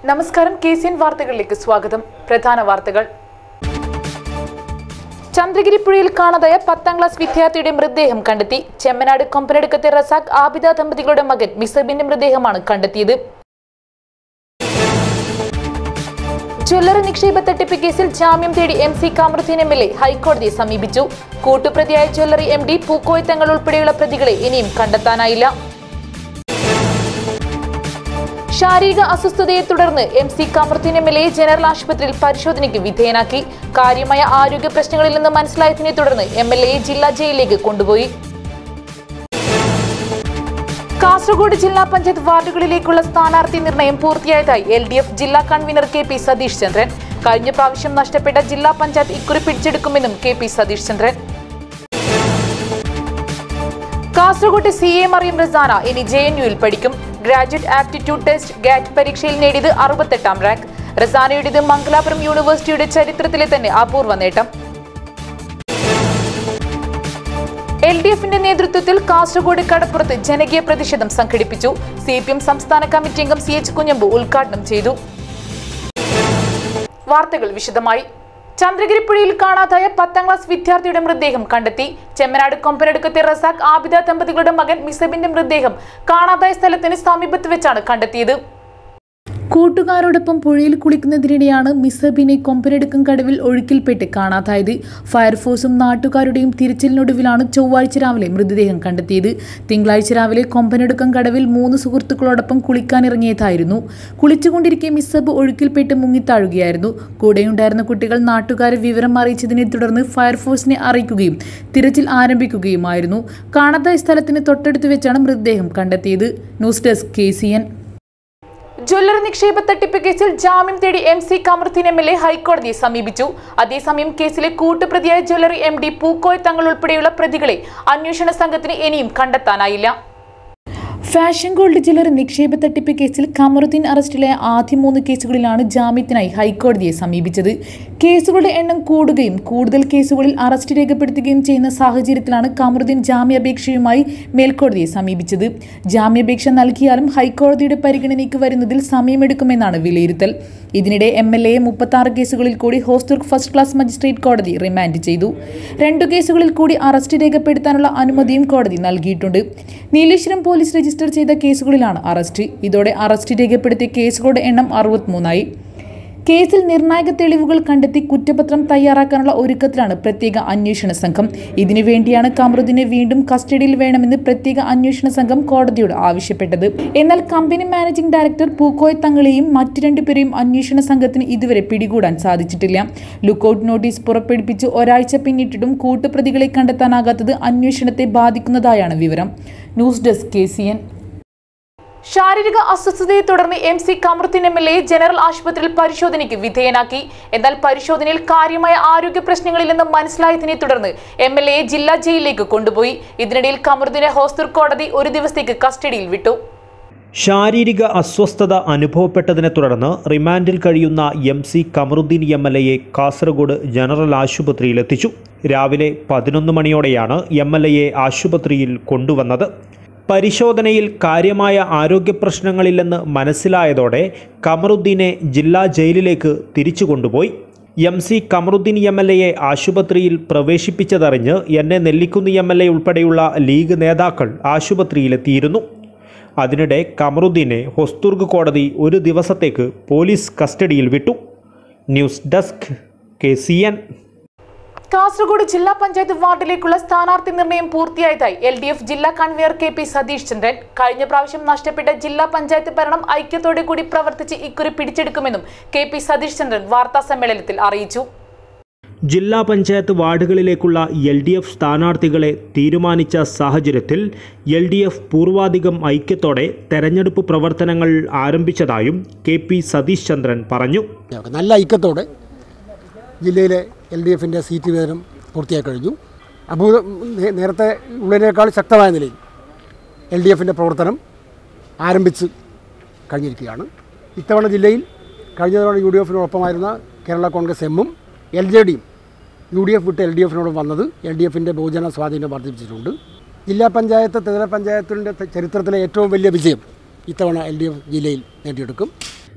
നമസ്കാരം K C N വാർത്തകളിലേക്ക് സ്വാഗതം പ്രധാന വാർത്തകൾ ചന്ദ്രഗിരി പുഴയിൽ കാണാതായ പത്താം ക്ലാസ് വിദ്യാർത്ഥിയുടെ മൃതദേഹം കണ്ടെത്തി ചെമ്മനാട് കൊമ്പനടുക്കത്തെ റസാഖ് ആബിദ ദമ്പതികളുടെ മകൻ മിസബിന്റെ മൃതദേഹമാണ് കണ്ടെത്തിയത് ജ്വല്ലറി നിക്ഷേപ തട്ടിപ്പ് കേസിൽ ജാമ്യം തേടി M C Kamaruddin M L A ഹൈക്കോടതിയെ സമീപിച്ചു കൂട്ടുപ്രതിയായ jewellery M D Pookoya Thangal ഉൾപ്പെടെയുള്ള പ്രതികളെ ഇനിയും കണ്ടെത്താനായില്ല ശാരീരിക അസ്വസ്ഥതയെ തുടർന്ന് M C Kamaruddin M L A general ആശുപത്രിയിൽ പരിശോധനയ്ക്ക് വിധേയനാക്കി കാര്യമായ ആരോഗ്യ പ്രശ്നങ്ങളിൽ നിന്ന് മനസ്സിലായതിനെ തുടർന്ന് എം എൽ എ ജില്ലാ ജയിലിലേക്ക് കൊണ്ടുപോയി കാസർഗോഡ് ജില്ലാ പഞ്ചായത്ത് വാർഡുകളിലേക്കുള്ള സ്ഥാനാർത്ഥി നിർണയം പൂർത്തിയായതായി എൽ ഡി എഫ് ജില്ലാ convener K P Satheesh Chandran കഴിഞ്ഞ പ്രാവശ്യം നഷ്ടപ്പെട്ട ജില്ലാ പഞ്ചായത്ത് ഇക്കുറി പിടിച്ചെടുക്കുമെന്നും K P Satheesh Chandran Kasaragod C A Mariyam Rasana ഇനി ജെ എൻ യുയിൽ പഠിക്കും ഗ്രാജുവേറ്റ് ആപ്റ്റിറ്റ്യൂഡ് ടെസ്റ്റ് ഗാറ്റ് പരീക്ഷയിൽ നേടിയത് അറുപത്തെട്ടാം റാങ്ക് റസാനയുടേത് മംഗലാപുരം യൂണിവേഴ്സിറ്റിയുടെ ചരിത്രത്തിലെ തന്നെ അപൂർവ നേട്ടം എൽ ഡി എഫിന്റെ നേതൃത്വത്തിൽ കാസർഗോഡ് കടപ്പുറത്ത് ജനകീയ പ്രതിഷേധം സംഘടിപ്പിച്ചു സി പി എം സംസ്ഥാന കമ്മിറ്റി അംഗം സി എച്ച് കുഞ്ഞമ്പു ഉദ്ഘാടനം ചെയ്തു വാർത്തകൾ വിശദമായി ചന്ദ്രഗിരി പുഴയിൽ കാണാതായ പത്താം ക്ലാസ് വിദ്യാർത്ഥിയുടെ മൃതദേഹം കണ്ടെത്തി ചെമ്മനാട് കൊമ്പനടുക്കത്തെ റസാഖ് ആബിദ ദമ്പതികളുടെ മകൻ മിസബിന്റെ മൃതദേഹം കാണാതായ സ്ഥലത്തിന് സമീപത്ത് വെച്ചാണ് കണ്ടെത്തിയത് കൂട്ടുകാരോടൊപ്പം പുഴയിൽ കുളിക്കുന്നതിനിടെയാണ് മിസബിനെ കൊമ്പനെടുക്കും കടവിൽ ഒഴുക്കിൽപ്പെട്ട് കാണാതായത് ഫയർഫോഴ്സും നാട്ടുകാരുടെയും തിരച്ചിലിനൊടുവിലാണ് ചൊവ്വാഴ്ച രാവിലെ മൃതദേഹം കണ്ടെത്തിയത് തിങ്കളാഴ്ച രാവിലെ കൊമ്പനെടുക്കം കടവിൽ മൂന്ന് സുഹൃത്തുക്കളോടൊപ്പം കുളിക്കാനിറങ്ങിയതായിരുന്നു കുളിച്ചുകൊണ്ടിരിക്കെ മിസബ് ഒഴുക്കിൽപ്പെട്ട് മുങ്ങിത്താഴുകയായിരുന്നു കൂടെയുണ്ടായിരുന്ന കുട്ടികൾ നാട്ടുകാരെ വിവരം അറിയിച്ചതിനെ തുടർന്ന് ഫയർഫോഴ്സിനെ അറിയിക്കുകയും തിരച്ചിൽ ആരംഭിക്കുകയുമായിരുന്നു കാണാതായ സ്ഥലത്തിന് തൊട്ടടുത്ത് വെച്ചാണ് മൃതദേഹം കണ്ടെത്തിയത് news desk K C N jewellery നിക്ഷേപ തട്ടിപ്പ് കേസിൽ ജാമ്യം തേടി M C Kamaruddin M L A ഹൈക്കോടതിയെ സമീപിച്ചു അതേസമയം കേസിലെ കൂട്ടുപ്രതിയായ jewellery M D Pookoya Thangal ഉൾപ്പെടെയുള്ള പ്രതികളെ അന്വേഷണ സംഘത്തിന് ഇനിയും കണ്ടെത്താനായില്ല ഫാഷൻ ഗോൾഡ് ജ്വല്ലറി നിക്ഷേപ തട്ടിപ്പ് കേസിൽ കമറുദ്ദീൻ അറസ്റ്റിലായ ആദ്യ മൂന്ന് കേസുകളിലാണ് ജാമ്യത്തിനായി ഹൈക്കോടതിയെ സമീപിച്ചത് കേസുകളുടെ എണ്ണം കൂടുകയും കൂടുതൽ കേസുകളിൽ അറസ്റ്റ് രേഖപ്പെടുത്തുകയും ചെയ്യുന്ന സാഹചര്യത്തിലാണ് കമറുദ്ദീൻ ജാമ്യാപേക്ഷയുമായി മേൽക്കോടതിയെ സമീപിച്ചത് ജാമ്യാപേക്ഷ നൽകിയാലും ഹൈക്കോടതിയുടെ പരിഗണനയ്ക്ക് വരുന്നതിൽ സമയമെടുക്കുമെന്നാണ് വിലയിരുത്തൽ ഇതിനിടെ എം എൽ എയെ മുപ്പത്തി ആറ് കേസുകളിൽ കൂടി ഹോസ്ദുർഗ് ഫസ്റ്റ് ക്ലാസ് മജിസ്ട്രേറ്റ് കോടതി റിമാൻഡ് ചെയ്തു രണ്ടു കേസുകളിൽ കൂടി അറസ്റ്റ് രേഖപ്പെടുത്താനുള്ള അനുമതിയും കോടതി നൽകിയിട്ടുണ്ട് നീലേശ്വരം പോലീസ് രജിസ്റ്റർ ചെയ്ത കേസുകളിലാണ് അറസ്റ്റ് ഇതോടെ അറസ്റ്റ് രേഖപ്പെടുത്തിയ കേസുകളുടെ എണ്ണം അറുപത്തിമൂന്നായി കേസിൽ നിർണായക തെളിവുകൾ കണ്ടെത്തി കുറ്റപത്രം തയ്യാറാക്കാനുള്ള ഒരുക്കത്തിലാണ് പ്രത്യേക അന്വേഷണ സംഘം ഇതിനുവേണ്ടിയാണ് കമറുദ്ദീനെ വീണ്ടും കസ്റ്റഡിയിൽ വേണമെന്ന് പ്രത്യേക അന്വേഷണ സംഘം കോടതിയോട് ആവശ്യപ്പെട്ടത് എന്നാൽ കമ്പനി മാനേജിംഗ് ഡയറക്ടർ പൂക്കോയ് തങ്ങളെയും മറ്റു രണ്ടുപേരെയും അന്വേഷണ സംഘത്തിന് ഇതുവരെ പിടികൂടാൻ സാധിച്ചിട്ടില്ല ലുക്കൌട്ട് നോട്ടീസ് പുറപ്പെടുപ്പിച്ച് ഒരാഴ്ച പിന്നിട്ടിട്ടും കൂട്ടുപ്രതികളെ കണ്ടെത്താനാകാത്തത് അന്വേഷണത്തെ ബാധിക്കുന്നതായാണ് വിവരം news desk K C N ശാരീരിക അസ്വസ്ഥതയെ തുടർന്ന് M C Kamaruddin M L A general ആശുപത്രിയിൽ പരിശോധനയ്ക്ക് വിധേയനാക്കി എന്നാൽ പരിശോധനയിൽ കാര്യമായ ആരോഗ്യ പ്രശ്നങ്ങളില്ലെന്ന് മനസ്സിലായതിനെ തുടർന്ന് എം എൽ എ ജില്ലാ ജയിലിലേക്ക് കൊണ്ടുപോയി ഇതിനിടയിൽ കമറുദ്ദീനെ ഹോസ്ദുർ കോടതി ഒരു ദിവസത്തേക്ക് കസ്റ്റഡിയിൽ വിട്ടു ശാരീരിക അസ്വസ്ഥത അനുഭവപ്പെട്ടതിനെ തുടർന്ന് റിമാൻഡിൽ കഴിയുന്ന M C Kamaruddin M L എയെ കാസർഗോഡ് ജനറൽ ആശുപത്രിയിലെത്തിച്ചു രാവിലെ പതിനൊന്ന് മണിയോടെയാണ് എം എൽ എയെ ആശുപത്രിയിൽ കൊണ്ടുവന്നത് പരിശോധനയിൽ കാര്യമായ ആരോഗ്യ പ്രശ്നങ്ങളില്ലെന്ന് മനസ്സിലായതോടെ കമറുദ്ദീനെ ജില്ലാ ജയിലിലേക്ക് തിരിച്ചു കൊണ്ടുപോയി M C Kamaruddin M L എയെ ആശുപത്രിയിൽ പ്രവേശിപ്പിച്ചതറിഞ്ഞ് എന്നെ നെല്ലിക്കുന്ന് എം എൽ എ ഉൾപ്പെടെയുള്ള ലീഗ് നേതാക്കൾ ആശുപത്രിയിലെത്തിയിരുന്നു അതിനിടെ കമറുദ്ദീനെ ഹൊസ്തുർഗ് കോടതി ഒരു ദിവസത്തേക്ക് പോലീസ് കസ്റ്റഡിയിൽ വിട്ടു news desk K C N Kasaragod ജില്ലാ പഞ്ചായത്ത് വാർഡിലേക്കുള്ള സ്ഥാനാർത്ഥി നിർണയം പൂർത്തിയായതായി എൽ ഡി എഫ് ജില്ലാ convener K P Satheesh Chandran കഴിഞ്ഞ പ്രാവശ്യം നഷ്ടപ്പെട്ട ജില്ലാ പഞ്ചായത്ത് ഭരണം ഐക്യത്തോടെ കൂടി പ്രവർത്തിച്ച് ഇക്കുറി പിടിച്ചെടുക്കുമെന്നും കെ പി സതീഷ് ചന്ദ്രൻ വാർത്താ സമ്മേളനത്തിൽ അറിയിച്ചു ജില്ലാ പഞ്ചായത്ത് വാർഡുകളിലേക്കുള്ള എൽ ഡി എഫ് സ്ഥാനാർത്ഥികളെ തീരുമാനിച്ച സാഹചര്യത്തിൽ എൽ ഡി എഫ് പൂർവാധികം ഐക്യത്തോടെ തെരഞ്ഞെടുപ്പ് പ്രവർത്തനങ്ങൾ ആരംഭിച്ചതായും കെ പി സതീഷ് ചന്ദ്രൻ പറഞ്ഞു നല്ല ഐക്യത്തോടെ ജില്ലയിലെ എൽ ഡി എഫിൻ്റെ സീറ്റ് വിതരണം പൂർത്തിയായി കഴിഞ്ഞു അഭൂത നേ- നേരത്തെ ഉള്ളതിനേക്കാൾ ശക്തമായ നിലയിൽ എൽ ഡി എഫിൻ്റെ പ്രവർത്തനം ആരംഭിച്ച് കഴിഞ്ഞിരിക്കുകയാണ് ഇത്തവണ ജില്ലയിൽ കഴിഞ്ഞ തവണ യു ഡി എഫിനോടൊപ്പമായിരുന്ന കേരള കോൺഗ്രസ് എമ്മും എൽ ജെ ഡിയും യു ഡി എഫ് വിട്ട് എൽ ഡി എഫിനോട് വന്നത് എൽ ഡി എഫിൻ്റെ ബഹുജന സ്വാധീനം വർദ്ധിപ്പിച്ചിട്ടുണ്ട് ജില്ലാ പഞ്ചായത്ത് ത്രിതല പഞ്ചായത്തിൻ്റെ ചരിത്രത്തിലെ ഏറ്റവും വലിയ വിജയം ഇത്തവണ എൽ ഡി എഫ് ജില്ലയിൽ നേടിയെടുക്കും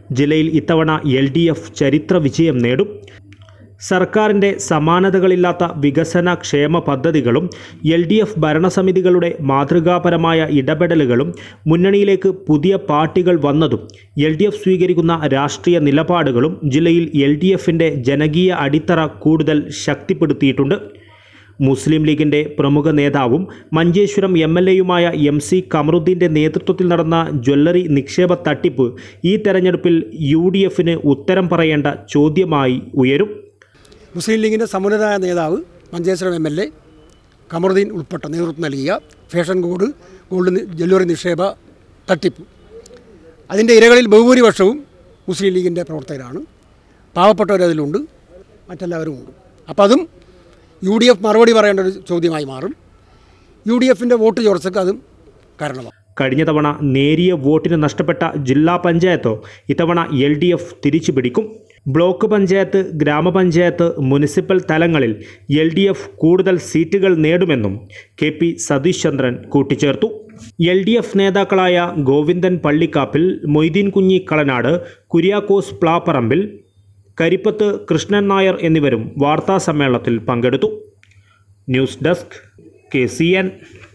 ജില്ലയിൽ ഇത്തവണ എൽ ഡി എഫ് ചരിത്ര വിജയം നേടും സർക്കാരിൻ്റെ സമാനതകളില്ലാത്ത വികസന ക്ഷേമ പദ്ധതികളും എൽ ഡി എഫ് ഭരണസമിതികളുടെ മാതൃകാപരമായ ഇടപെടലുകളും മുന്നണിയിലേക്ക് പുതിയ പാർട്ടികൾ വന്നതും എൽ ഡി എഫ് സ്വീകരിക്കുന്ന രാഷ്ട്രീയ നിലപാടുകളും ജില്ലയിൽ എൽ ഡി എഫിൻ്റെ ജനകീയ അടിത്തറ കൂടുതൽ ശക്തിപ്പെടുത്തിയിട്ടുണ്ട് മുസ്ലിം ലീഗിൻ്റെ പ്രമുഖ നേതാവും മഞ്ചേശ്വരം എം എൽ എയുമായ എം സി കമറുദ്ദീൻ്റെ നേതൃത്വത്തിൽ നടന്ന ജ്വല്ലറി നിക്ഷേപ തട്ടിപ്പ് ഈ തെരഞ്ഞെടുപ്പിൽ യു ഡി എഫിന് ഉത്തരം പറയേണ്ട ചോദ്യമായി ഉയരും മുസ്ലിം ലീഗിൻ്റെ സമുന്നതനായ നേതാവ് Manjeshwaram M L A Kamaruddin ഉൾപ്പെട്ട നേതൃത്വം നൽകിയ ഫാഷൻ കോഡ് ഗോൾഡ് നി- ജ്വല്ലറി നിക്ഷേപ തട്ടിപ്പ് അതിൻ്റെ ഇരകളിൽ ബഹുഭൂരിപക്ഷവും മുസ്ലിം ലീഗിൻ്റെ പ്രവർത്തകരാണ് പാവപ്പെട്ടവരതിലുണ്ട് മറ്റെല്ലാവരും ഉണ്ട് അപ്പം അതും യു ഡി എഫ് മറുപടി പറയേണ്ട ഒരു ചോദ്യമായി മാറും യു ഡി എഫിൻ്റെ വോട്ട് ചോർച്ചയ്ക്ക് അതും കാരണമാകും കഴിഞ്ഞ തവണ നേരിയ വോട്ടിന് നഷ്ടപ്പെട്ട ജില്ലാ പഞ്ചായത്തോ ഇത്തവണ എൽ ഡി എഫ് തിരിച്ചു പിടിക്കും ബ്ലോക്ക് പഞ്ചായത്ത് ഗ്രാമപഞ്ചായത്ത് മുനിസിപ്പൽ തലങ്ങളിൽ എൽ ഡി എഫ് കൂടുതൽ സീറ്റുകൾ നേടുമെന്നും കെ പി സതീഷ് ചന്ദ്രൻ കൂട്ടിച്ചേർത്തു എൽ ഡി എഫ് നേതാക്കളായ ഗോവിന്ദൻ പള്ളിക്കാപ്പിൽ മൊയ്തീൻ കുഞ്ഞി കളനാട് കുര്യാക്കോസ് പ്ലാപ്പറമ്പിൽ കരിപ്പത്ത് കൃഷ്ണൻ നായർ എന്നിവരും വാർത്താ സമ്മേളനത്തിൽ പങ്കെടുത്തു news desk K C N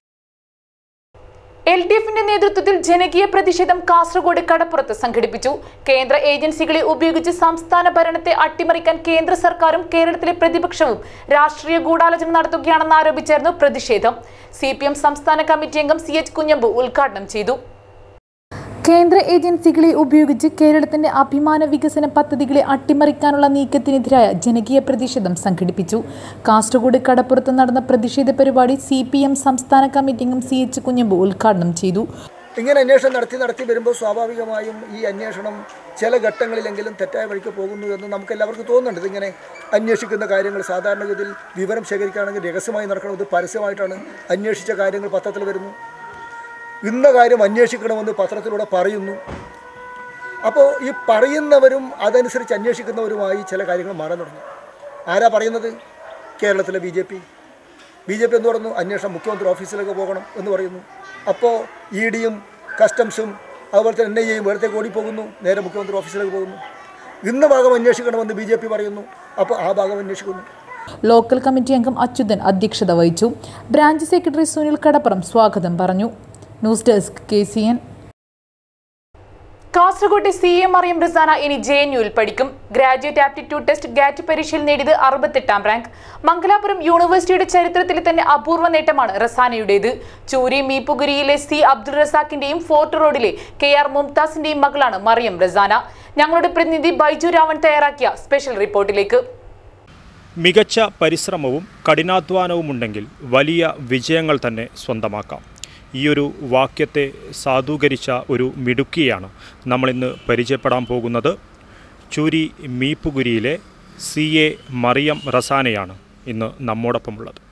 L D എഫിന്റെ നേതൃത്വത്തിൽ ജനകീയ പ്രതിഷേധം കാസർഗോഡ് കടപ്പുറത്ത് സംഘടിപ്പിച്ചു കേന്ദ്ര ഏജൻസികളെ ഉപയോഗിച്ച് സംസ്ഥാന ഭരണത്തെ അട്ടിമറിക്കാൻ കേന്ദ്ര സർക്കാരും കേരളത്തിലെ പ്രതിപക്ഷവും രാഷ്ട്രീയ ഗൂഢാലോചന നടത്തുകയാണെന്ന് ആരോപിച്ചായിരുന്നു പ്രതിഷേധം സി സംസ്ഥാന കമ്മിറ്റി അംഗം സി എച്ച് കുഞ്ഞമ്പു ഉദ്ഘാടനം ചെയ്തു കേന്ദ്ര ഏജൻസികളെ ഉപയോഗിച്ച് കേരളത്തിന്റെ അഭിമാന വികസന പദ്ധതികളെ അട്ടിമറിക്കാനുള്ള നീക്കത്തിനെതിരായ ജനകീയ പ്രതിഷേധം സംഘടിപ്പിച്ചു കാസർഗോഡ് കടപ്പുറത്ത് നടന്ന പ്രതിഷേധ പരിപാടി സി സംസ്ഥാന കമ്മിറ്റി അംഗം സി എച്ച് കുഞ്ഞമ്പു ഉദ്ഘാടനം ചെയ്തു ഇങ്ങനെ അന്വേഷണം നടത്തി നടത്തി വരുമ്പോൾ സ്വാഭാവികമായും ഈ അന്വേഷണം ചില ഘട്ടങ്ങളിലെങ്കിലും തെറ്റായ വഴിക്ക് പോകുന്നു എന്ന് നമുക്ക് എല്ലാവർക്കും തോന്നുന്നുണ്ട് ഇതിങ്ങനെ അന്വേഷിക്കുന്ന കാര്യങ്ങൾ സാധാരണഗതിയിൽ വിവരം ശേഖരിക്കുകയാണെങ്കിൽ രഹസ്യമായി നടക്കണം ഇത് പരസ്യമായിട്ടാണ് അന്വേഷിച്ച കാര്യങ്ങൾ പത്രത്തിൽ വരുന്നു ഇന്ന കാര്യം അന്വേഷിക്കണമെന്ന് പത്രത്തിലൂടെ പറയുന്നു അപ്പോൾ ഈ പറയുന്നവരും അതനുസരിച്ച് അന്വേഷിക്കുന്നവരുമായി ചില കാര്യങ്ങൾ മാറാൻ തുടങ്ങി ആരാ പറയുന്നത് കേരളത്തിലെ B J P B J P എന്ന് പറഞ്ഞു അന്വേഷണം മുഖ്യമന്ത്രി ഓഫീസിലേക്ക് പോകണം എന്ന് പറയുന്നു അപ്പോൾ ഇ ഡിയും കസ്റ്റംസും അതുപോലെ തന്നെ എൻ ഐ എയും വേറത്തേക്ക് ഓടിപ്പോകുന്നു നേരെ മുഖ്യമന്ത്രി ഓഫീസിലേക്ക് പോകുന്നു ഇന്ന ഭാഗം അന്വേഷിക്കണമെന്ന് ബി ജെ പി പറയുന്നു അപ്പോൾ ആ ഭാഗം അന്വേഷിക്കുന്നു ലോക്കൽ കമ്മിറ്റി അംഗം അച്യുതൻ അധ്യക്ഷത വഹിച്ചു ബ്രാഞ്ച് സെക്രട്ടറി സുനിൽ കടപ്പുറം സ്വാഗതം പറഞ്ഞു news desk K C N കാസർകോട്ടെ സി എം അറിയം റിസാന ഇനി ജെ എൻ യുവിൽ പഠിക്കും ഗ്രാജുവേറ്റ് ആപ്റ്റിറ്റ്യൂഡ് ടെസ്റ്റ് ഗാറ്റ് പരീക്ഷയിൽ നേടിയത് അറുപത്തെട്ടാം റാങ്ക് മംഗലാപുരം യൂണിവേഴ്സിറ്റിയുടെ ചരിത്രത്തിലെ തന്നെ അപൂർവ നേട്ടമാണ് റസാനയുടേത് ചൂരി മീപ്പുഗുരിയിലെ സി അബ്ദുൾ റസാഖിന്റെയും ഫോർട്ട് റോഡിലെ കെ ആർ മുംതാസിന്റെയും മകളാണ് മറിയം റസാന ഞങ്ങളുടെ പ്രതിനിധി ബൈജു രാവൺ തയ്യാറാക്കിയ സ്പെഷ്യൽ റിപ്പോർട്ടിലേക്ക് മികച്ച പരിശ്രമവും കഠിനാധ്വാനവുമുണ്ടെങ്കിൽ വലിയ വിജയങ്ങൾ തന്നെ സ്വന്തമാക്കാം ഈയൊരു വാക്യത്തെ സാധൂകരിച്ച ഒരു മിടുക്കിയാണ് നമ്മളിന്ന് പരിചയപ്പെടാൻ പോകുന്നത് ചൂരി മീപ്പുകുരിയിലെ സി എ മറിയം റസാനയാണ് ഇന്ന് നമ്മോടൊപ്പമുള്ളത്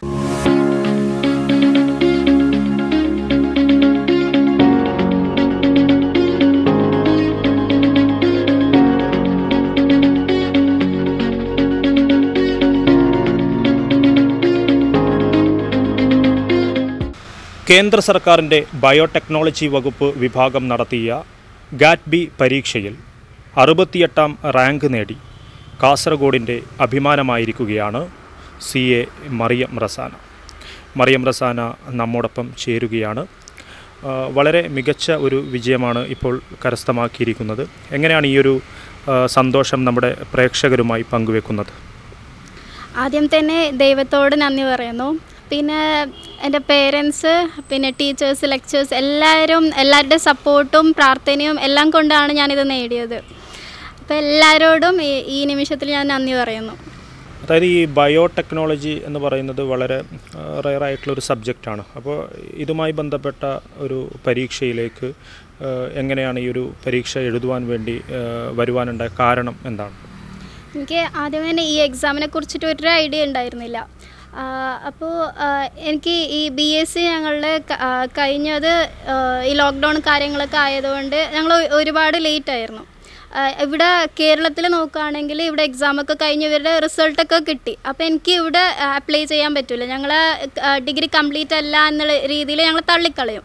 കേന്ദ്ര സർക്കാരിൻ്റെ ബയോടെക്നോളജി വകുപ്പ് വിഭാഗം നടത്തിയ ഗാറ്റ് ബി പരീക്ഷയിൽ അറുപത്തിയെട്ടാം റാങ്ക് നേടി കാസർഗോഡിൻ്റെ അഭിമാനമായിരിക്കുകയാണ് സി എ മറിയം റസാന മറിയം റസാന നമ്മോടൊപ്പം ചേരുകയാണ് ആ, വളരെ മികച്ച ഒരു വിജയമാണ് ഇപ്പോൾ കരസ്ഥമാക്കിയിരിക്കുന്നത് എങ്ങനെയാണ് ഈ ഒരു ആ, സന്തോഷം നമ്മുടെ പ്രേക്ഷകരുമായി പങ്കുവെക്കുന്നത് ആദ്യം തന്നെ ദൈവത്തോട് നന്ദി പറയുന്നു പിന്നെ എൻ്റെ പേരൻസ് പിന്നെ ടീച്ചേഴ്സ് ലെക്ചേഴ്സ് എല്ലാവരും എല്ലാവരുടെ സപ്പോർട്ടും പ്രാർത്ഥനയും എല്ലാം കൊണ്ടാണ് ഞാനിത് നേടിയത് അപ്പോൾ എല്ലാവരോടും ഈ ഈ നിമിഷത്തിൽ ഞാൻ നന്ദി പറയുന്നു അതായത് ഈ ബയോടെക്നോളജി എന്ന് പറയുന്നത് വളരെ റയറായിട്ടുള്ള ഒരു സബ്ജക്റ്റാണ് അപ്പോൾ ഇതുമായി ബന്ധപ്പെട്ട ഒരു പരീക്ഷയിലേക്ക് ആ, എങ്ങനെയാണ് ഈ ഒരു പരീക്ഷ എഴുതുവാൻ വേണ്ടി ആ, വരുവാനുണ്ടായ കാരണം എന്താണ് എനിക്ക് ആദ്യം തന്നെ ഈ എക്സാമിനെ കുറിച്ചിട്ട് ഒരു ഐഡിയ ഉണ്ടായിരുന്നില്ല അപ്പോൾ എനിക്ക് ഈ ബി എസ് സി ഞങ്ങളുടെ ക- ആ, കഴിഞ്ഞത് ആ, ഈ ലോക്ക്ഡൗൺ കാര്യങ്ങളൊക്കെ ആയതുകൊണ്ട് ഞങ്ങൾ ഒരുപാട് ലേറ്റ് ആയിരുന്നു ആ, ഇവിടെ കേരളത്തിൽ നോക്കുകയാണെങ്കിൽ ഇവിടെ എക്സാമൊക്കെ കഴിഞ്ഞ് ഇവരുടെ റിസൾട്ടൊക്കെ കിട്ടി അപ്പോൾ എനിക്ക് ഇവിടെ അപ്ലൈ ചെയ്യാൻ പറ്റില്ല ഞങ്ങൾ ഡിഗ്രി കംപ്ലീറ്റ് അല്ല എന്നുള്ള രീതിയിൽ ഞങ്ങൾ തള്ളിക്കളയും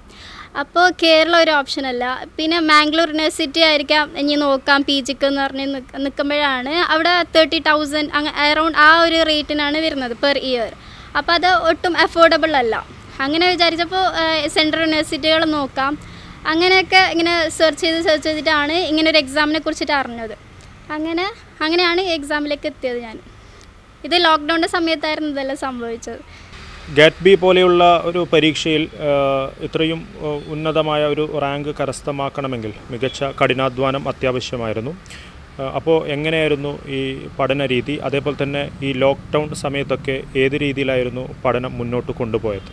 അപ്പോൾ കേരളം ഒരു ഓപ്ഷൻ അല്ല പിന്നെ മാംഗ്ലൂർ യൂണിവേഴ്സിറ്റി ആയിരിക്കാം ഇനി നോക്കാം പി ജിക്ക് എന്ന് പറഞ്ഞ് നിൽക്കുമ്പോഴാണ് അവിടെ തേർട്ടി തൗസൻഡ് അങ്ങ് അറൗണ്ട് ആ ഒരു റേറ്റിനാണ് വരുന്നത് പെർ ഇയർ അപ്പോൾ അത് ഒട്ടും അഫോർഡബിൾ അല്ല അങ്ങനെ വിചാരിച്ചപ്പോൾ സെൻട്രൽ യൂണിവേഴ്സിറ്റികൾ നോക്കാം അങ്ങനെയൊക്കെ ഇങ്ങനെ സെർച്ച് ചെയ്ത് സെർച്ച് ചെയ്തിട്ടാണ് ഇങ്ങനെ ഒരു എക്സാമിനെ കുറിച്ചിട്ട് അറിഞ്ഞത് അങ്ങനെ അങ്ങനെയാണ് ഈ എക്സാമിലേക്ക് എത്തിയത് ഞാൻ ഇത് ലോക്ക്ഡൗണിൻ്റെ സമയത്തായിരുന്നു ഇതെല്ലാം സംഭവിച്ചത് ഗാറ്റ് ബി പോലെയുള്ള ഒരു പരീക്ഷയിൽ ആ, ഇത്രയും ആ, ഉന്നതമായ ഒരു റാങ്ക് കരസ്ഥമാക്കണമെങ്കിൽ മികച്ച കഠിനാധ്വാനം അത്യാവശ്യമായിരുന്നു ആ, അപ്പോൾ എങ്ങനെയായിരുന്നു ഈ പഠന രീതി അതേപോലെ തന്നെ ഈ ലോക്ക്ഡൗൺ സമയത്തൊക്കെ ഏത് രീതിയിലായിരുന്നു പഠനം മുന്നോട്ട് കൊണ്ടുപോയത്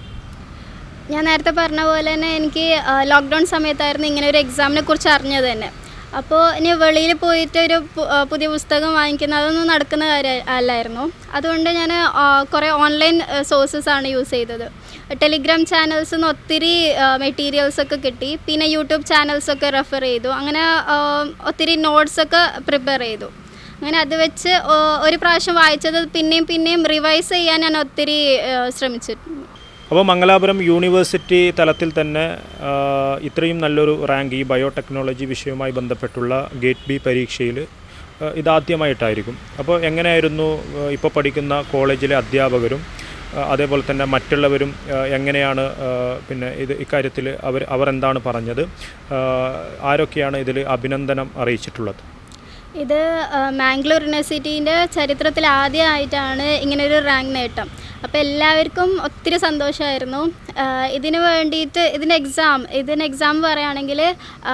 ഞാൻ നേരത്തെ പറഞ്ഞ പോലെ തന്നെ എനിക്ക് ലോക്ക്ഡൗൺ സമയത്തായിരുന്നു ഇങ്ങനെ ഒരു എക്സാമിനെ കുറിച്ച് അറിഞ്ഞത് തന്നെ അപ്പോൾ ഇനി വെളിയിൽ പോയിട്ട് ഒരു പു- ആ, പുതിയ പുസ്തകം വാങ്ങിക്കുന്ന അതൊന്നും നടക്കുന്ന കാര്യം അല്ലായിരുന്നു അതുകൊണ്ട് ഞാൻ കുറേ ഓൺലൈൻ സോഴ്സസ് ആണ് യൂസ് ചെയ്തത് ടെലിഗ്രാം ചാനൽസ് നിന്ന് ഒത്തിരി മെറ്റീരിയൽസ് ഒക്കെ കിട്ടി പിന്നെ യൂട്യൂബ് ചാനൽസ് ഒക്കെ റെഫർ ചെയ്തു അങ്ങനെ ആ, ഒത്തിരി നോട്ട്സ് ഒക്കെ പ്രിപ്പയർ ചെയ്തു അങ്ങനെ അത് വെച്ച് ആ, ഒരു പ്രാവശ്യം വായിച്ചത് പിന്നെയും പിന്നെയും റിവൈസ് ചെയ്യാൻ ഞാൻ ഒത്തിരി ആ, ശ്രമിച്ചിട്ടുണ്ട് അപ്പോൾ മംഗലാപുരം യൂണിവേഴ്സിറ്റി തലത്തിൽ തന്നെ ആ, ഇത്രയും നല്ലൊരു റാങ്ക് ഈ ബയോടെക്നോളജി വിഷയവുമായി ബന്ധപ്പെട്ടുള്ള ഗേറ്റ് ബി പരീക്ഷയിൽ ആ, ഇതാദ്യമായിട്ടായിരിക്കും അപ്പോൾ എങ്ങനെയായിരുന്നു ഇപ്പോൾ പഠിക്കുന്ന കോളേജിലെ അധ്യാപകരും ആ, അതേപോലെ തന്നെ മറ്റുള്ളവരും ആ, എങ്ങനെയാണ് ആ, പിന്നെ ഇത് ഇക്കാര്യത്തിൽ അവർ അവർ എന്താണ് പറഞ്ഞത് ആ, ആരൊക്കെയാണ് ഇതിൽ അഭിനന്ദനം അറിയിച്ചിട്ടുള്ളത് ഇത് ആ, മാംഗ്ലൂർ യൂണിവേഴ്സിറ്റീൻ്റെ ചരിത്രത്തിൽ ആദ്യമായിട്ടാണ് ഇങ്ങനൊരു റാങ്ക് നേട്ടം അപ്പോൾ എല്ലാവർക്കും ഒത്തിരി സന്തോഷമായിരുന്നു ആ, ഇതിന് വേണ്ടിയിട്ട് ഇതിൻ്റെ എക്സാം ഇതിന് എക്സാം പറയുകയാണെങ്കിൽ ആ,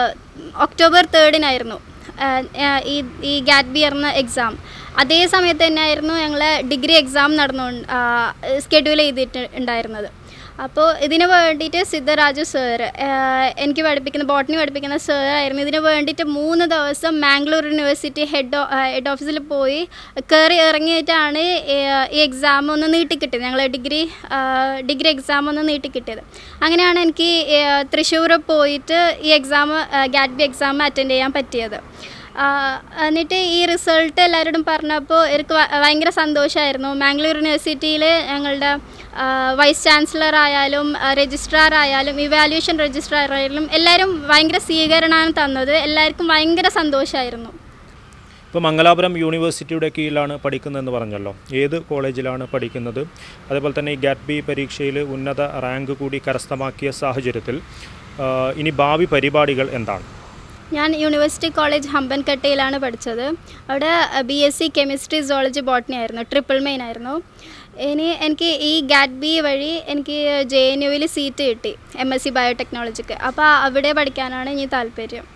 ഒക്ടോബർ തേർഡിനായിരുന്നു ആ, ആ, ഈ ഈ ഗാറ്റ് ബി എന്ന എക്സാം അതേ സമയത്ത് തന്നെയായിരുന്നു ഞങ്ങൾ ഡിഗ്രി എക്സാം നടന്നു സ്കെഡ്യൂൾ ചെയ്തിട്ട് ഉണ്ടായിരുന്നത് അപ്പോൾ ഇതിന് വേണ്ടിയിട്ട് സിദ്ധരാജു സർ എനിക്ക് പഠിപ്പിക്കുന്ന ബോട്ടണി പഠിപ്പിക്കുന്ന സർ ആയിരുന്നു ഇതിന് വേണ്ടിയിട്ട് മൂന്ന് ദിവസം മാംഗ്ലൂർ യൂണിവേഴ്സിറ്റി ഹെഡ് ഹെഡ് ഓഫീസിൽ പോയി കയറി ഇറങ്ങിയിട്ടാണ് ഈ ഈ എക്സാം ഒന്ന് നീട്ടിക്കിട്ടിയത് ഞങ്ങൾ ഡിഗ്രി ഡിഗ്രി എക്സാം ഒന്ന് നീട്ടിക്കിട്ടിയത് അങ്ങനെയാണ് എനിക്ക് ഈ, തൃശ്ശൂർ പോയിട്ട് ഈ exam GAT B exam attend ചെയ്യാൻ പറ്റിയത് ആ, എന്നിട്ട് ഈ റിസൾട്ട് എല്ലാവരോടും പറഞ്ഞപ്പോൾ എനിക്ക് ഭ- ഭയങ്കര സന്തോഷമായിരുന്നു മാംഗ്ലൂർ യൂണിവേഴ്സിറ്റിയിൽ ഞങ്ങളുടെ ആ, വൈസ് ചാൻസലർ ആയാലും ആ, രജിസ്ട്രാർ ആയാലും ഇവാലുവേഷൻ രജിസ്ട്രാർ ആയാലും എല്ലാവരും ഭയങ്കര സ്വീകരണമാണ് തന്നത് എല്ലാവർക്കും ഭയങ്കര സന്തോഷമായിരുന്നു ഇപ്പോൾ മംഗലാപുരം യൂണിവേഴ്സിറ്റിയുടെ കീഴിലാണ് പഠിക്കുന്നതെന്ന് പറഞ്ഞല്ലോ ഏത് കോളേജിലാണ് പഠിക്കുന്നത് അതേപോലെ തന്നെ ഈ ഗാറ്റ് ബി പരീക്ഷയിൽ ഉന്നത റാങ്ക് കൂടി കരസ്ഥമാക്കിയ സാഹചര്യത്തിൽ ആ, ഇനി ഭാവി പരിപാടികൾ എന്താണ് ഞാൻ യൂണിവേഴ്സിറ്റി കോളേജ് ഹമ്പൻകട്ടയിലാണ് പഠിച്ചത് അവിടെ B S C chemistry zoology botany ആയിരുന്നു ട്രിപ്പിൾ മെയിൻ ആയിരുന്നു ഇനി എനിക്ക് ഈ ഗാറ്റ് ബി വഴി എനിക്ക് ജെ എൻ യുവിൽ സീറ്റ് കിട്ടി എം എസ് സി ബയോടെക്നോളജിക്ക് അപ്പോൾ അവിടെ പഠിക്കാനാണ് ഇനി താല്പര്യം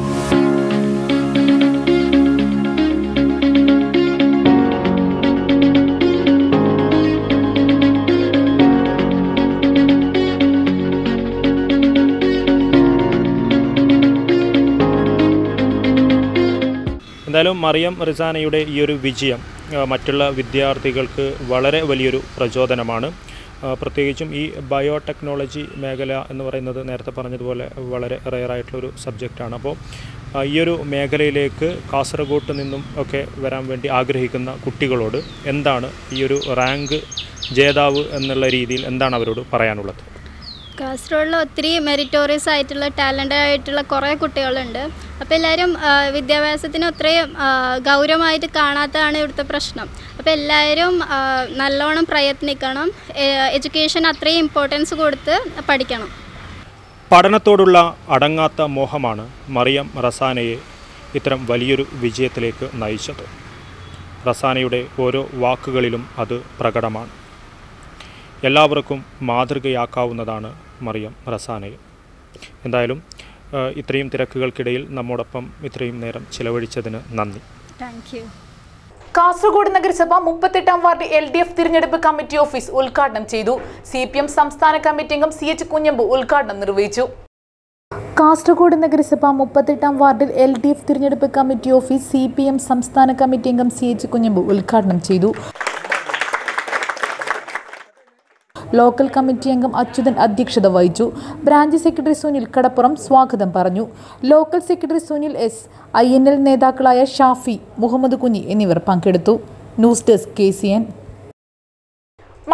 എന്തായാലും മറിയം റിസാനയുടെ ഈ ഒരു വിജയം ആ, മറ്റുള്ള വിദ്യാർത്ഥികൾക്ക് വളരെ വലിയൊരു പ്രചോദനമാണ് ആ, പ്രത്യേകിച്ചും ഈ ബയോടെക്നോളജി മേഖല എന്ന് പറയുന്നത് നേരത്തെ പറഞ്ഞതുപോലെ വളരെ റെയറായിട്ടുള്ളൊരു സബ്ജക്റ്റാണ് അപ്പോൾ ആ, ഈ ഒരു മേഖലയിലേക്ക് കാസർഗോട്ട് നിന്നും ഒക്കെ വരാൻ വേണ്ടി ആഗ്രഹിക്കുന്ന കുട്ടികളോട് എന്താണ് ഈ ഒരു റാങ്ക് ജേതാവ് എന്നുള്ള രീതിയിൽ എന്താണ് അവരോട് പറയാനുള്ളത് കാസർഗോഡിൽ ഒത്തിരി മെറിറ്റോറിയസ് ആയിട്ടുള്ള ടാലൻ്റ് ആയിട്ടുള്ള കുറേ കുട്ടികളുണ്ട് അപ്പോൾ എല്ലാവരും ആ, വിദ്യാഭ്യാസത്തിന് അത്രയും ആ, ഗൗരവമായിട്ട് കാണാത്തതാണ് ഇവിടുത്തെ പ്രശ്നം അപ്പോൾ എല്ലാവരും ആ, നല്ലോണം പ്രയത്നിക്കണം എഡ്യൂക്കേഷൻ അത്രയും ഇമ്പോർട്ടൻസ് കൊടുത്ത് പഠിക്കണം പഠനത്തോടുള്ള അടങ്ങാത്ത മോഹമാണ് മറിയം റസാനയെ ഇത്തരം വലിയൊരു വിജയത്തിലേക്ക് നയിച്ചത് റസാനയുടെ ഓരോ വാക്കുകളിലും അത് പ്രകടമാണ് എല്ലാവർക്കും മാതൃകയാക്കാവുന്നതാണ് മറിയം റസാനയെ എന്തായാലും ആ, ഇത്രയും തിരക്കുകൾക്കിടയിൽ നമ്മോടൊപ്പം ഇത്രയും നേരം ചിലവഴിച്ചതിന് നന്ദി താങ്ക് യു കാസർഗോഡ് നഗരസഭ മുപ്പത്തെട്ടാം വാർഡ് എൽ ഡി എഫ് തിരഞ്ഞെടുപ്പ് കമ്മിറ്റി ഓഫീസ് ഉദ്ഘാടനം ചെയ്തു സി പി എം സംസ്ഥാന കമ്മിറ്റി അംഗം സി എച്ച് കുഞ്ഞമ്പു ഉദ്ഘാടനം നിർവഹിച്ചു കാസർഗോഡ് നഗരസഭ മുപ്പത്തെട്ടാം വാർഡിൽ എൽ ഡി എഫ് തിരഞ്ഞെടുപ്പ് committee office C P M സംസ്ഥാന കമ്മിറ്റി അംഗം സി എച്ച് കുഞ്ഞമ്പു ഉദ്ഘാടനം ചെയ്തു ലോക്കൽ കമ്മിറ്റി അംഗം അച്യുതൻ അധ്യക്ഷത വഹിച്ചു ബ്രാഞ്ച് സെക്രട്ടറി സുനിൽ കടപ്പുറം സ്വാഗതം പറഞ്ഞു local secretary Sunil S I N L നേതാക്കളായ ഷാഫി മുഹമ്മദ് കുഞ്ഞി എന്നിവർ പങ്കെടുത്തു news desk K C N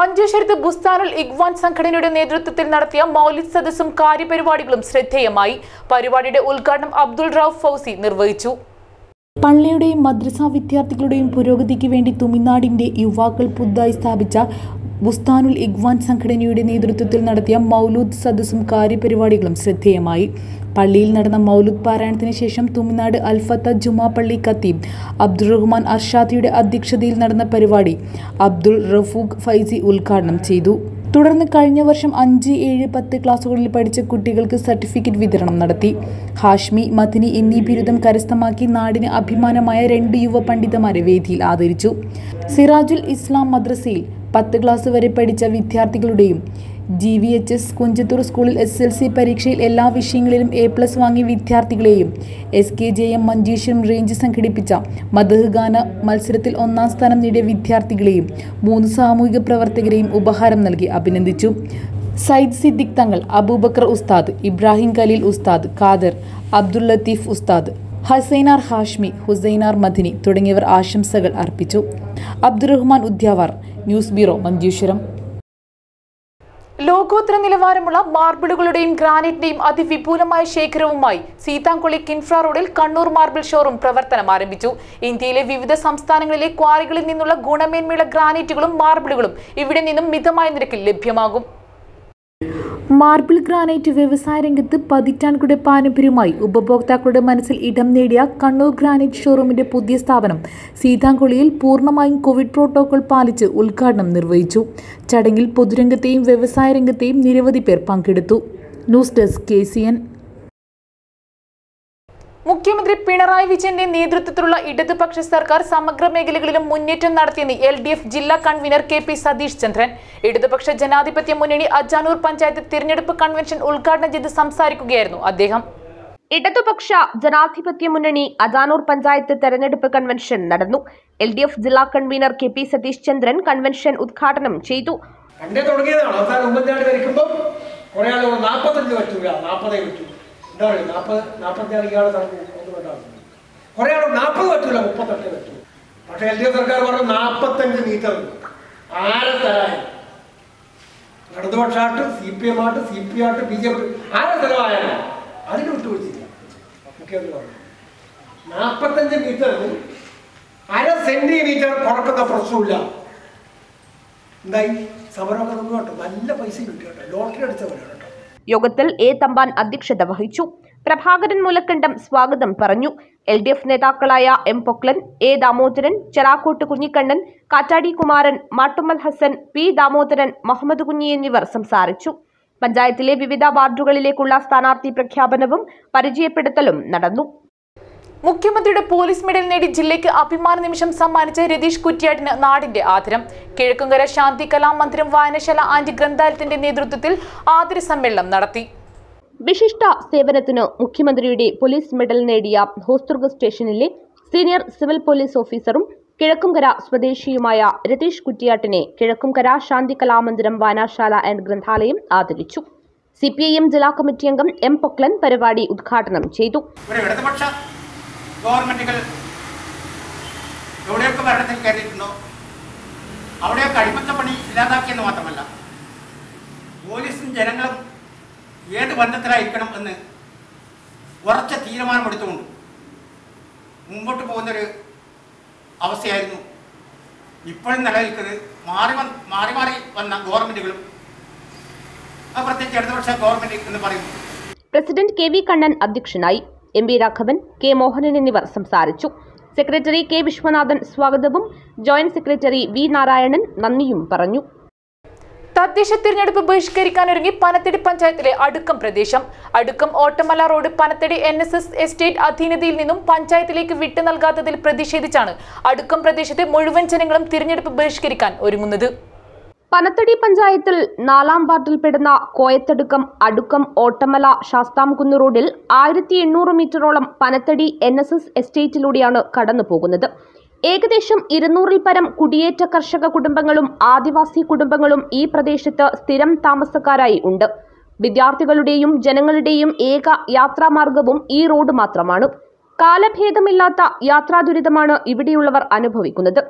മഞ്ചേശ്വരത്ത് ബുസ്താനുൽ ഇഗ്വാൻ സംഘടനയുടെ നേതൃത്വത്തിൽ നടത്തിയ മൗലിദ് സദസ്സും കാര്യപരിപാടികളും ശ്രദ്ധേയമായി പരിപാടിയുടെ ഉദ്ഘാടനം അബ്ദുൾ റൌഫ് ഫൗസി നിർവഹിച്ചു പള്ളിയുടെയും മദ്രസ വിദ്യാർത്ഥികളുടെയും പുരോഗതിക്ക് വേണ്ടി തുമിനാടിന്റെ യുവാക്കൾ പുതുതായി സ്ഥാപിച്ച ബുസ്താനുൽ ഇഗ്വാൻ സംഘടനയുടെ നേതൃത്വത്തിൽ നടത്തിയ മൗലൂദ് സദസ്സും കാര്യപരിപാടികളും ശ്രദ്ധേയമായി പള്ളിയിൽ നടന്ന മൗലൂദ് പാരായണത്തിന് ശേഷം തുമിനാട് അൽഫത്ത ജുമാ പള്ളി ഖത്തീബ് അബ്ദുൾ റഹ്മാൻ അർഷാദിയുടെ അധ്യക്ഷതയിൽ നടന്ന പരിപാടി അബ്ദുൾ റഫൂഖ് ഫൈസി ഉദ്ഘാടനം ചെയ്തു തുടർന്ന് കഴിഞ്ഞ വർഷം അഞ്ച് ഏഴ് പത്ത് ക്ലാസ്സുകളിൽ പഠിച്ച കുട്ടികൾക്ക് സർട്ടിഫിക്കറ്റ് വിതരണം നടത്തി ഹാഷ്മി മദിനി എന്നീ ബിരുദം കരസ്ഥമാക്കി നാടിന് അഭിമാനമായ രണ്ട് യുവ പണ്ഡിതമാരെ വേദിയിൽ ആദരിച്ചു സിറാജുൽ ഇസ്ലാം മദ്രസയിൽ പത്ത് ക്ലാസ് വരെ പഠിച്ച വിദ്യാർത്ഥികളുടെയും G V H S Kunjathur സ്കൂളിൽ എസ് എൽ സി പരീക്ഷയിൽ എല്ലാ വിഷയങ്ങളിലും എ പ്ലസ് വാങ്ങിയ വിദ്യാർത്ഥികളെയും S K J M Manjeshwaram range സംഘടിപ്പിച്ച മദഹ് ഗാന മത്സരത്തിൽ ഒന്നാം സ്ഥാനം നേടിയ വിദ്യാർത്ഥികളെയും മൂന്ന് സാമൂഹിക പ്രവർത്തകരെയും ഉപഹാരം നൽകി അഭിനന്ദിച്ചു സയ്യിദ് സിദ്ദിഖ് തങ്ങൾ അബൂബക്കർ ഉസ്താദ് ഇബ്രാഹിം ഖലീൽ ഉസ്താദ് ഖാദർ അബ്ദുൽ ലത്തീഫ് ഉസ്താദ് ഹസൈനാർ ഹാഷ്മി ഹുസൈനാർ മദിനി തുടങ്ങിയവർ ആശംസകൾ അർപ്പിച്ചു അബ്ദുറഹ്മാൻ ഉദ്യാവാർ ന്യൂസ് ബ്യൂറോ മഞ്ചേശ്വരം ലോകോത്തര നിലവാരമുള്ള മാർബിളുകളുടെയും ഗ്രാനൈറ്റിന്റെയും അതിവിപുലമായ ശേഖരവുമായി സീതാംകുളി കിൻഫ്ര റോഡിൽ കണ്ണൂർ മാർബിൾ ഷോറൂം പ്രവർത്തനം ആരംഭിച്ചു ഇന്ത്യയിലെ വിവിധ സംസ്ഥാനങ്ങളിലെ ക്വാറികളിൽ നിന്നുള്ള ഗുണമേന്മയുള്ള ഗ്രാനൈറ്റുകളും മാർബിളുകളും ഇവിടെ നിന്നും മിതമായ നിരക്കിൽ ലഭ്യമാകും മാർബിൾ ഗ്രാനൈറ്റ് വ്യവസായ രംഗത്ത് പതിറ്റാണ്ടുകളുടെ പാരമ്പര്യമായി ഉപഭോക്താക്കളുടെ മനസ്സിൽ ഇടം നേടിയ കണ്ണൂർ ഗ്രാനൈറ്റ് ഷോറൂമിന്റെ പുതിയ സ്ഥാപനം സീതാംകുളിയിൽ പൂർണ്ണമായും കോവിഡ് പ്രോട്ടോകോൾ പാലിച്ച് ഉദ്ഘാടനം നിർവഹിച്ചു ചടങ്ങിൽ പൊതുരംഗത്തെയും വ്യവസായ രംഗത്തെയും നിരവധി പേർ പങ്കെടുത്തു news desk K C N മുഖ്യമന്ത്രി പിണറായി വിജയന്റെ നേതൃത്വത്തിലുള്ള ഇടതുപക്ഷ സർക്കാർ സമഗ്ര മേഖലകളിലും മുന്നേറ്റം നടത്തിയെന്ന് എൽ ഡി എഫ് ജില്ലാ convener K P Satheesh Chandran ഇടതുപക്ഷ ജനാധിപത്യ മുന്നണി അജാനൂർ പഞ്ചായത്ത് തിരഞ്ഞെടുപ്പ് കൺവെൻഷൻ ഉദ്ഘാടനം ചെയ്ത് സംസാരിക്കുകയായിരുന്നു അദ്ദേഹം ഇടതുപക്ഷ ജനാധിപത്യ മുന്നണി അജാനൂർ പഞ്ചായത്ത് തെരഞ്ഞെടുപ്പ് കൺവെൻഷൻ നടന്നു എൽ ഡി എഫ് ജില്ലാ convener K P Satheesh Chandran convention ഉദ്ഘാടനം ചെയ്തു പണ്ടേ തുടങ്ങിയതാണ് അവസാനം ഉമ്മൻചാണ്ടി ഭരിക്കുമ്പോൾ കുറേ ആളുകൾ നാൽപ്പത്തഞ്ച് പറ്റൂല നാൽപ്പതേ പറ്റൂ എന്താ പറയുക നാൽപ്പത് നാൽപ്പത്തിയാറ് ഇയാളെ ഒന്നുകൊണ്ടാണ് കുറേ ആൾ നാൽപ്പത് പറ്റൂല മുപ്പത്തെട്ട് പറ്റൂ പക്ഷേ എൽ ഡി എഫ് സർക്കാർ പറഞ്ഞു നാൽപ്പത്തഞ്ച് മീറ്റർ ആരെ സ്ഥലമായി ഇടതുപക്ഷാട്ട് സി പി എം ആട്ട് സി പി ആട്ട് ബി ജെ പി ആരെ സ്ഥലമായാലും അതിന് വിട്ടുവീഴ്ചയില്ല മുഖ്യമന്ത്രി പറഞ്ഞു നാൽപ്പത്തഞ്ച് മീറ്ററിന് അര സെന്റിമീറ്റർ കുറക്കുന്ന പ്രശ്നമില്ല എന്തായി സമരമൊക്കെ നിന്ന് കേട്ടോ നല്ല പൈസ കിട്ടി കേട്ടോ ലോട്ടറി അടിച്ചവരാണ് കേട്ടോ യോഗത്തിൽ എ തമ്പാൻ അധ്യക്ഷത വഹിച്ചു പ്രഭാകരൻ മുലക്കണ്ടം സ്വാഗതം പറഞ്ഞു എൽ ഡി എഫ് നേതാക്കളായ M Poklan A Damodaran Cherakkot Kunhikkannan Kattadi Kumaran Mattummal Hassan P Damodaran Muhammad Kunhi എന്നിവർ സംസാരിച്ചു പഞ്ചായത്തിലെ വിവിധ വാർഡുകളിലേക്കുള്ള സ്ഥാനാർത്ഥി പ്രഖ്യാപനവും പരിചയപ്പെടുത്തലും നടന്നു മുഖ്യമന്ത്രിയുടെ പോലീസ് മെഡൽ നേടി ജില്ലയ്ക്ക് അഭിമാന നിമിഷം സമ്മാനിച്ച രതീഷ് കുറ്റ്യാടിന് നാടിന്റെ ആദരം കിഴക്കുംകര ശാന്തി കലാമന്ദിരം വായനശാല ആന്റി ഗ്രന്ഥാലയത്തിന്റെ നേതൃത്വത്തിൽ ആദര സമ്മേളനം നടത്തി വിശിഷ്ട സേവനത്തിന് മുഖ്യമന്ത്രിയുടെ പോലീസ് മെഡൽ നേടിയ ഹോസ്ദുർഗ് സ്റ്റേഷനിലെ സീനിയർ സിവിൽ പോലീസ് ഓഫീസറും കിഴക്കുംകര സ്വദേശിയുമായ രതീഷ് കുറ്റിയാട്ടിനെ കിഴക്കുംകര ശാന്തി കലാമന്ദിരം വായനശാല ആൻഡ് ഗ്രന്ഥാലയം ആദരിച്ചു സി പി ഐ എം ജില്ലാ കമ്മിറ്റി അംഗം എം പൊക്ലൻ പരിപാടി ഉദ്ഘാടനം ചെയ്തു ഒരു ഇടതുപക്ഷ ഗവൺമെന്റുകൾ എവിടെയൊക്കെ ഭരണത്തിൽ കയറിയിട്ടുണ്ടോ അവിടെയൊക്കെ അടിമത്ത പണി ഇല്ലാതാക്കിയെന്ന് മാത്രമല്ല പോലീസും ജനങ്ങളും ഏത് ബന്ധത്തിലായിരിക്കണം എന്ന് ഉറച്ച തീരുമാനമെടുത്തുകൊണ്ട് മുമ്പോട്ട് പോകുന്നൊരു അവസ്ഥയായിരുന്നു ഇപ്പോഴും നിലനിൽക്കുന്നത് മാറി വന്ന് മാറി മാറി വന്ന ഗവൺമെന്റുകളും അത് പ്രത്യേകിച്ച് ഇടതുപക്ഷ ഗവൺമെന്റ് എന്ന് പറയുന്നു പ്രസിഡന്റ് കെ വി കണ്ണൻ അധ്യക്ഷനായി M V Raghavan K Mohanan എന്നിവർ സംസാരിച്ചു സെക്രട്ടറി കെ വിശ്വനാഥൻ സ്വാഗതവും ജോയിന്റ് സെക്രട്ടറി വി നാരായണൻ നന്ദിയും പറഞ്ഞു തദ്ദേശ തിരഞ്ഞെടുപ്പ് ബഹിഷ്കരിക്കാനൊരുങ്ങി പനത്തടി പഞ്ചായത്തിലെ അടുക്കം പ്രദേശം Adukkam Ottamala road Panathady N S S estate അധീനതയിൽ നിന്നും പഞ്ചായത്തിലേക്ക് വിട്ടു നൽകാത്തതിൽ പ്രതിഷേധിച്ചാണ് അടുക്കം പ്രദേശത്തെ മുഴുവൻ ജനങ്ങളും തിരഞ്ഞെടുപ്പ് ബഹിഷ്കരിക്കാൻ ഒരുങ്ങുന്നത് പനത്തടി പഞ്ചായത്തിൽ നാലാം വാർഡിൽപ്പെടുന്ന കോയത്തടുക്കം അടുക്കം ഓട്ടമല ശാസ്താംകുന്ന് റോഡിൽ ആയിരത്തി എണ്ണൂറ് മീറ്ററോളം പനത്തടി എൻ എസ് എസ് എസ്റ്റേറ്റിലൂടെയാണ് കടന്നു പോകുന്നത് ഏകദേശം ഇരുന്നൂറിൽ പരം കുടിയേറ്റ കർഷക കുടുംബങ്ങളും ആദിവാസി കുടുംബങ്ങളും ഈ പ്രദേശത്ത് സ്ഥിരം താമസക്കാരായി ഉണ്ട് വിദ്യാർത്ഥികളുടെയും ജനങ്ങളുടെയും ഏക യാത്രാമാർഗവും ഈ റോഡ് മാത്രമാണ് കാലഭേദമില്ലാത്ത യാത്രാ ദുരിതമാണ് ഇവിടെയുള്ളവർ അനുഭവിക്കുന്നത്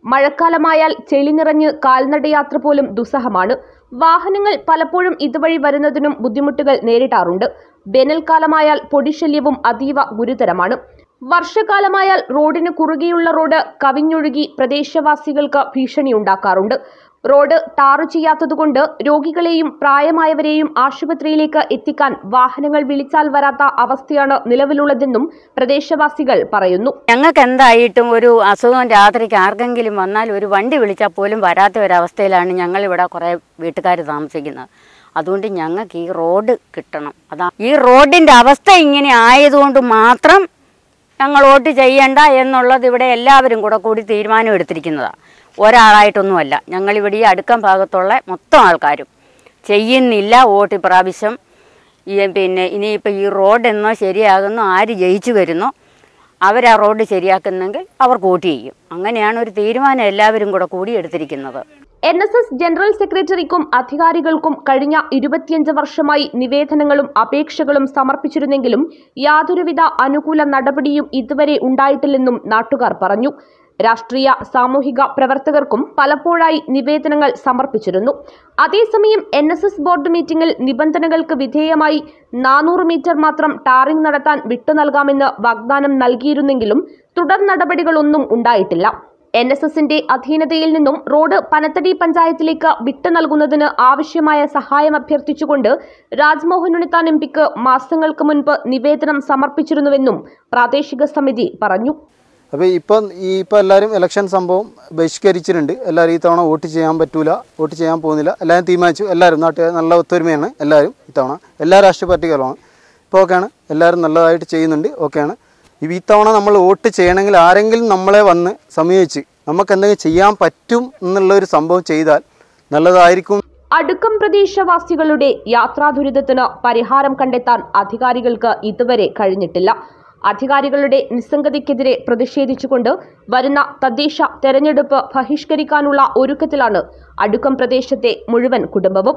മഴക്കാലമായാൽ ചെളി നിറഞ്ഞ് കാൽനടയാത്ര പോലും ദുസ്സഹമാണ് വാഹനങ്ങൾ പലപ്പോഴും ഇതുവഴി വരുന്നതിനും ബുദ്ധിമുട്ടുകൾ നേരിടാറുണ്ട് വേനൽക്കാലമായാൽ പൊടിശല്യവും അതീവ ഗുരുതരമാണ് വർഷകാലമായാൽ റോഡിന് കുറുകെയുള്ള റോഡ് കവിഞ്ഞൊഴുകി പ്രദേശവാസികൾക്ക് ഭീഷണിയുണ്ടാക്കാറുണ്ട് റോഡ് ടാറ് ചെയ്യാത്തതുകൊണ്ട് രോഗികളെയും പ്രായമായവരെയും ആശുപത്രിയിലേക്ക് എത്തിക്കാൻ വാഹനങ്ങൾ വിളിച്ചാൽ വരാത്ത അവസ്ഥയാണ് നിലവിലുള്ളതെന്നും പ്രദേശവാസികൾ പറയുന്നു ഞങ്ങൾക്ക് എന്തായിട്ടും ഒരു അസുഖം രാത്രിക്ക് ആർക്കെങ്കിലും വന്നാൽ ഒരു വണ്ടി വിളിച്ചാൽ പോലും വരാത്ത ഒരവസ്ഥയിലാണ് ഞങ്ങളിവിടെ കുറേ വീട്ടുകാർ താമസിക്കുന്നത് അതുകൊണ്ട് ഞങ്ങൾക്ക് ഈ റോഡ് കിട്ടണം അതാ ഈ റോഡിൻ്റെ അവസ്ഥ ഇങ്ങനെ ആയതുകൊണ്ട് മാത്രം ഞങ്ങൾ വോട്ട് ചെയ്യണ്ട എന്നുള്ളത് ഇവിടെ എല്ലാവരും കൂടെ കൂടി തീരുമാനം എടുത്തിരിക്കുന്നതാണ് ഒരാളായിട്ടൊന്നുമല്ല ഞങ്ങളിവിടെ ഈ അടുക്കം ഭാഗത്തുള്ള മൊത്തം ആൾക്കാരും ചെയ്യുന്നില്ല വോട്ട് ഇപ്രാവശ്യം ഈ പിന്നെ ഇനിയിപ്പോൾ ഈ റോഡ് എന്നോ ശരിയാകുന്നു ആര് ജയിച്ചു വരുന്നോ അവർ ആ റോഡ് ശരിയാക്കുന്നെങ്കിൽ അവർക്ക് വോട്ട് ചെയ്യും അങ്ങനെയാണ് ഒരു തീരുമാനം എല്ലാവരും കൂടെ കൂടി എടുത്തിരിക്കുന്നത് എൻ എസ് എസ് ജനറൽ സെക്രട്ടറിക്കും അധികാരികൾക്കും കഴിഞ്ഞ ഇരുപത്തിയഞ്ച് വർഷമായി നിവേദനങ്ങളും അപേക്ഷകളും സമർപ്പിച്ചിരുന്നെങ്കിലും യാതൊരുവിധ അനുകൂല നടപടിയും ഇതുവരെ ഉണ്ടായിട്ടില്ലെന്നും നാട്ടുകാർ പറഞ്ഞു രാഷ്ട്രീയ സാമൂഹിക പ്രവർത്തകർക്കും പലപ്പോഴായി നിവേദനങ്ങൾ സമർപ്പിച്ചിരുന്നു അതേസമയം എൻ എസ് എസ് ബോർഡ് മീറ്റിംഗിൽ നിബന്ധനകൾക്ക് വിധേയമായി നാനൂറ് മീറ്റർ മാത്രം ടാറിംഗ് നടത്താൻ വിട്ടു നൽകാമെന്ന് വാഗ്ദാനം നൽകിയിരുന്നെങ്കിലും തുടർ നടപടികളൊന്നും ഉണ്ടായിട്ടില്ല എൻ എസ് എസിന്റെ അധീനതയിൽ നിന്നും റോഡ് പനത്തടി പഞ്ചായത്തിലേക്ക് വിട്ടു നൽകുന്നതിന് ആവശ്യമായ സഹായം അഭ്യർത്ഥിച്ചുകൊണ്ട് രാജ്മോഹൻ ഉണ്ണിത്താൻ എം പിക്ക് മാസങ്ങൾക്ക് മുൻപ് നിവേദനം സമർപ്പിച്ചിരുന്നുവെന്നും പ്രാദേശിക സമിതി പറഞ്ഞു അപ്പോൾ ഇപ്പം ഈ ഇപ്പോൾ എല്ലാവരും ഇലക്ഷൻ സംഭവം ബഹിഷ്കരിച്ചിട്ടുണ്ട് എല്ലാവരും ഈ തവണ വോട്ട് ചെയ്യാൻ പറ്റൂല വോട്ട് ചെയ്യാൻ പോകുന്നില്ല എല്ലാവരും തീരുമാനിച്ചു എല്ലാവരും നാട്ടുകാർ നല്ല ഒത്തൊരുമയാണ് എല്ലാവരും ഇത്തവണ എല്ലാ രാഷ്ട്രീയ പാർട്ടികളുമാണ് ഇപ്പോൾ ഓക്കെയാണ് എല്ലാവരും നല്ലതായിട്ട് ചെയ്യുന്നുണ്ട് ഓക്കെയാണ് ഈ തവണ നമ്മൾ വോട്ട് ചെയ്യണമെങ്കിൽ ആരെങ്കിലും നമ്മളെ വന്ന് സമീപിച്ച് നമുക്ക് എന്തെങ്കിലും ചെയ്യാൻ പറ്റും എന്നുള്ള ഒരു സംഭവം ചെയ്താൽ നല്ലതായിരിക്കും അടുക്കം പ്രദേശവാസികളുടെ യാത്രാ ദുരിതത്തിന് പരിഹാരം കണ്ടെത്താൻ അധികാരികൾക്ക് ഇതുവരെ കഴിഞ്ഞിട്ടില്ല അധികാരികളുടെ നിസ്സംഗതയ്ക്കെതിരെ പ്രതിഷേധിച്ചുകൊണ്ട് വരുന്ന തദ്ദേശ തെരഞ്ഞെടുപ്പ് ബഹിഷ്കരിക്കാനുള്ള ഒരുക്കത്തിലാണ് അടുക്കം പ്രദേശത്തെ മുഴുവൻ കുടുംബവും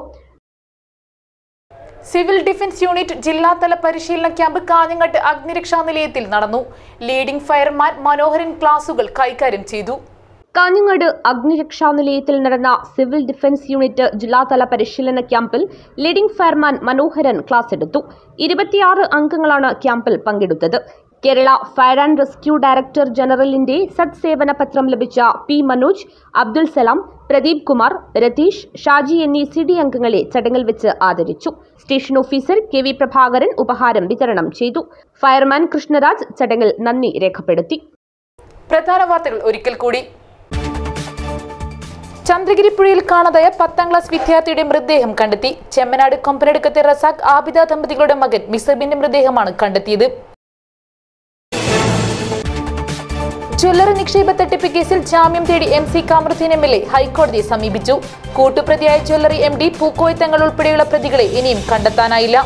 സിവിൽ ഡിഫൻസ് യൂണിറ്റ് ജില്ലാതല പരിശീലന ക്യാമ്പ് കാഞ്ഞങ്ങാട്ട് അഗ്നിരക്ഷാ നിലയത്തിൽ നടന്നു ലീഡിംഗ് ഫയർമാൻ മനോഹരൻ ക്ലാസുകൾ കൈകാര്യം ചെയ്തു കാഞ്ഞങ്ങാട് അഗ്നിരക്ഷാ നിലയത്തിൽ നടന്ന സിവിൽ ഡിഫൻസ് യൂണിറ്റ് ജില്ലാതല പരിശീലന ക്യാമ്പിൽ ലീഡിംഗ് ഫയർമാൻ മനോഹരൻ ക്ലാസ് എടുത്തു ഇരുപത്തിയാറ് അംഗങ്ങളാണ് ക്യാമ്പിൽ പങ്കെടുത്തത് Kerala fire and rescue director ജനറലിന്റെ സത്സേവന പത്രം ലഭിച്ച പി മനോജ് അബ്ദുൽ സലാം പ്രദീപ് കുമാർ രതീഷ് ഷാജി എന്നീ സി ഡി അംഗങ്ങളെ ചടങ്ങിൽ വെച്ച് ആദരിച്ചു station officer K V Prabhakaran ഉപഹാരം വിതരണം ചെയ്തു ഫയർമാൻ കൃഷ്ണരാജ് ചടങ്ങിൽ നന്ദി രേഖപ്പെടുത്തി പ്രധാന വാർത്തകൾ ഒരിക്കൽ കൂടി ചന്ദ്രഗിരി പുഴയിൽ കാണാതായ പത്താം ക്ലാസ് വിദ്യാർത്ഥിയുടെ മൃതദേഹം കണ്ടെത്തി ചെമ്മനാട് കൊമ്പനടുക്കത്തെ റസാഖ് ആബിദ ദമ്പതികളുടെ മകൻ മിസബിന്റെ മൃതദേഹമാണ് കണ്ടെത്തിയത് ജ്വല്ലറി നിക്ഷേപ തട്ടിപ്പ് കേസിൽ ജാമ്യം തേടി M C Kamaruddin M L A ഹൈക്കോടതിയെ സമീപിച്ചു കൂട്ടുപ്രതിയായ jewellery M D Pookoya Thangal ഉൾപ്പെടെയുള്ള പ്രതികളെ ഇനിയും കണ്ടെത്താനായില്ല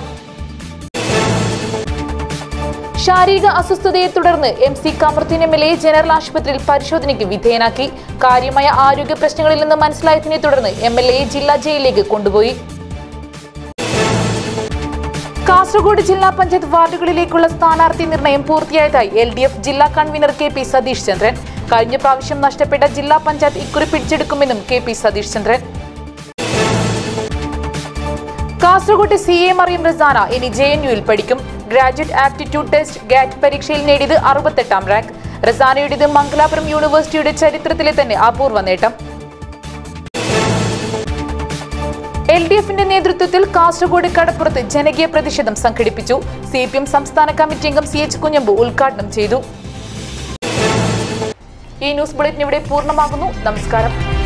ശാരീരിക അസ്വസ്ഥതയെ തുടർന്ന് M C Kamaruddin M L A general ആശുപത്രിയിൽ പരിശോധനയ്ക്ക് വിധേയനാക്കി കാര്യമായ ആരോഗ്യ പ്രശ്നങ്ങളിൽ നിന്ന് മനസ്സിലായതിനെ തുടർന്ന് എം എൽ എ ജില്ലാ ജയിലിലേക്ക് കൊണ്ടുപോയി കാസർഗോഡ് ജില്ലാ പഞ്ചായത്ത് വാർഡുകളിലേക്കുള്ള സ്ഥാനാർത്ഥി നിർണയം പൂർത്തിയായതായി എൽ ഡി എഫ് ജില്ലാ convener K P Satheesh Chandran കഴിഞ്ഞ പ്രാവശ്യം നഷ്ടപ്പെട്ട ജില്ലാ പഞ്ചായത്ത് ഇക്കുറി പിടിച്ചെടുക്കുമെന്നും K P Satheesh Chandran Kasaragod C A Mariyam Rasana ഇനി ജെ എൻ യുയിൽ പഠിക്കും ഗ്രാജുവേറ്റ് ആപ്റ്റിറ്റ്യൂഡ് ടെസ്റ്റ് ഗാറ്റ് പരീക്ഷയിൽ നേടിയത് അറുപത്തെട്ടാം റാങ്ക് റസാനയുടേത് മംഗലാപുരം യൂണിവേഴ്സിറ്റിയുടെ ചരിത്രത്തിലെ തന്നെ അപൂർവ നേട്ടം എൽ ഡി എഫിന്റെ നേതൃത്വത്തിൽ കാസർഗോഡ് കടപ്പുറത്ത് ജനകീയ പ്രതിഷേധം സംഘടിപ്പിച്ചു സി പി എം സംസ്ഥാന കമ്മിറ്റി അംഗം സി എച്ച് കുഞ്ഞമ്പു ഉദ്ഘാടനം ചെയ്തു ഈ ന്യൂസ് ബുള്ളറ്റിൻ ഇവിടെ പൂർണ്ണമാകുന്നു നമസ്കാരം